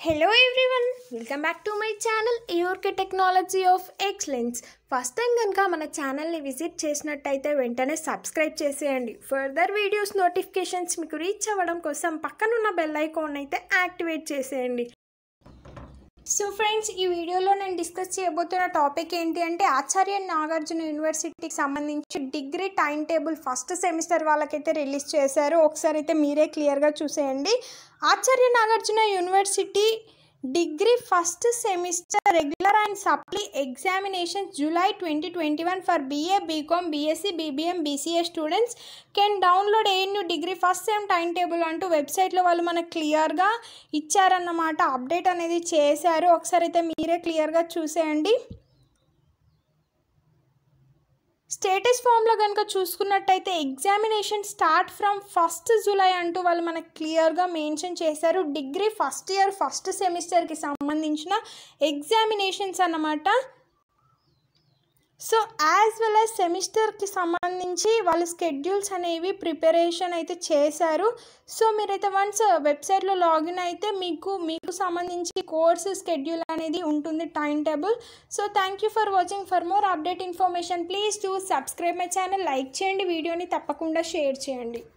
hello everyone welcome back to my channel యూర్కే technology of excellence first time కనుక మన ఛానల్ని విజిట్ చేసినట్టయితే వెంటనే సబ్స్క్రైబ్ చేసేయండి ఫర్దర్ వీడియోస్ నోటిఫికేషన్స్ మీకు రీచ్ అవ్వడం కోసం పక్కనున్న బెల్ ఐకాన్ అయితే యాక్టివేట్ చేసేయండి సో ఫ్రెండ్స్ ఈ వీడియోలో నేను డిస్కస్ చేయబోతున్న టాపిక్ ఏంటి అంటే ఆచార్య నాగార్జున యూనివర్సిటీకి సంబంధించి degree time table first semester వాళ్ళకైతే రిలీజ్ చేశారు ఒకసారి అయితే మీరే క్లియర్గా చూసేయండి Acharya Nagarjuna university degree first semester regular and supply examination July twenty twenty one for BA BCom BSc BBM BCA students can download ANU degree first sem time table అంటూ వెబ్సైట్లో వాళ్ళు మనకు క్లియర్గా ఇచ్చారన్నమాట అప్డేట్ అనేది చేశారు ఒకసారి అయితే మీరే క్లియర్గా చూసేయండి స్టేటస్ ఫామ్లో కనుక చూసుకున్నట్టయితే examination start from first July అంటూ వాళ్ళు మనకు క్లియర్గా మెన్షన్ చేశారు డిగ్రీ ఫస్ట్ ఇయర్ ఫస్ట్ సెమిస్టర్కి సంబంధించిన ఎగ్జామినేషన్స్ అన్నమాట సో యాజ్ వెల్ యాజ్ సెమిస్టర్కి సంబంధించి వాళ్ళు స్కెడ్యూల్స్ అనేవి ప్రిపరేషన్ అయితే చేశారు సో మీరైతే వన్స్ వెబ్సైట్లో లాగిన్ అయితే మీకు మీకు సంబంధించి కోర్సు స్కెడ్యూల్ అనేది ఉంటుంది time table so thank you for watching for more update information please do subscribe my channel like చేయండి వీడియోని తప్పకుండా షేర్ చేయండి